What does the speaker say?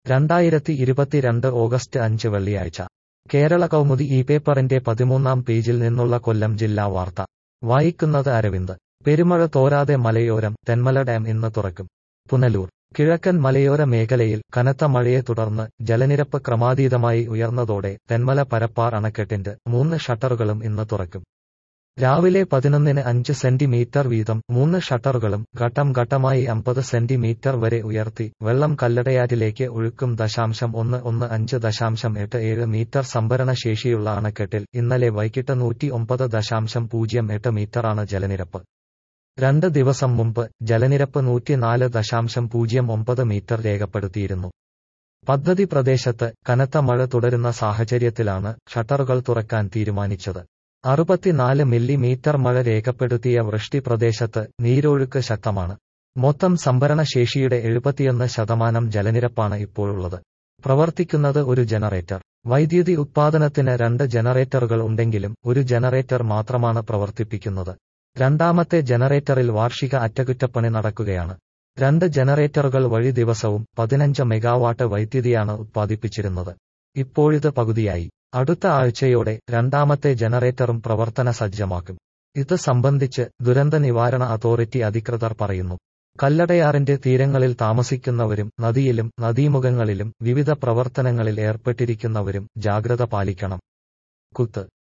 രണ്ടായിരത്തി ഇരുപത്തിരണ്ട് ഓഗസ്റ്റ് അഞ്ച് വെള്ളിയാഴ്ച കേരള കൗമുദി ഈ പേപ്പറിന്റെ പതിമൂന്നാം പേജിൽ നിന്നുള്ള കൊല്ലം ജില്ലാ വാർത്ത വായിക്കുന്നത് അരവിന്ദ് പെരുമഴ തോരാതെ മലയോരം തെന്മല ഡാം ഇന്ന് തുറക്കും പുനലൂർ കിഴക്കൻ മലയോര മേഖലയിൽ കനത്ത മഴയെ തുടർന്ന് ജലനിരപ്പ് ക്രമാതീതമായി ഉയർന്നതോടെ തെന്മല പരപ്പാർ അണക്കെട്ടിന്റെ മൂന്ന് ഷട്ടറുകളും ഇന്ന് തുറക്കും രാവിലെ പതിനൊന്നിന് അഞ്ച് സെന്റിമീറ്റർ വീതം മൂന്ന് ഷട്ടറുകളും ഘട്ടം ഘട്ടമായി അമ്പത് സെന്റിമീറ്റർ വരെ ഉയർത്തി വെള്ളം കല്ലടയാറ്റിലേക്ക് ഒഴുക്കും ദശാംശം ഒന്ന് ഒന്ന് അഞ്ച് ദശാംശം എട്ട് ഏഴ് മീറ്റർ സംഭരണ ശേഷിയുള്ള അണക്കെട്ടിൽ ഇന്നലെ വൈകിട്ട് നൂറ്റി ഒമ്പത് ദശാംശം പൂജ്യം എട്ട് മീറ്ററാണ് ജലനിരപ്പ് രണ്ട് ദിവസം മുമ്പ് ജലനിരപ്പ് നൂറ്റിനാല് ദശാംശം പൂജ്യം ഒമ്പത് മീറ്റർ രേഖപ്പെടുത്തിയിരുന്നു പദ്ധതി പ്രദേശത്ത് കനത്ത മഴ തുടരുന്ന സാഹചര്യത്തിലാണ് ഷട്ടറുകൾ തുറക്കാൻ തീരുമാനിച്ചത് അറുപത്തിനാല് മില്ലിമീറ്റർ മഴ രേഖപ്പെടുത്തിയ വൃഷ്ടി പ്രദേശത്ത് നീരൊഴുക്ക് ശക്തമാണ് മൊത്തം സംഭരണ ശേഷിയുടെ എഴുപത്തിയൊന്ന് ശതമാനം ജലനിരപ്പാണ് ഇപ്പോഴുള്ളത് പ്രവർത്തിക്കുന്നത് ഒരു ജനറേറ്റർ വൈദ്യുതി ഉത്പാദനത്തിന് രണ്ട് ജനറേറ്ററുകൾ ഉണ്ടെങ്കിലും ഒരു ജനറേറ്റർ മാത്രമാണ് പ്രവർത്തിപ്പിക്കുന്നത് രണ്ടാമത്തെ ജനറേറ്ററിൽ വാർഷിക അറ്റകുറ്റപ്പണി നടക്കുകയാണ് രണ്ട് ജനറേറ്ററുകൾ വഴി ദിവസവും പതിനഞ്ച് മെഗാവാട്ട് വൈദ്യുതിയാണ് ഉത്പാദിപ്പിച്ചിരുന്നത് ഇപ്പോഴിത് പകുതിയായി അടുത്ത ആഴ്ചയോടെ രണ്ടാമത്തെ ജനറേറ്ററും പ്രവർത്തന സജ്ജമാക്കും ഇത് സംബന്ധിച്ച് ദുരന്ത നിവാരണ അതോറിറ്റി അധികൃതർ പറയുന്നു കല്ലടയാറിന്റെ തീരങ്ങളിൽ താമസിക്കുന്നവരും നദിയിലും നദീമുഖങ്ങളിലും വിവിധ പ്രവർത്തനങ്ങളിൽ ഏർപ്പെട്ടിരിക്കുന്നവരും ജാഗ്രത പാലിക്കണം കുത്ത്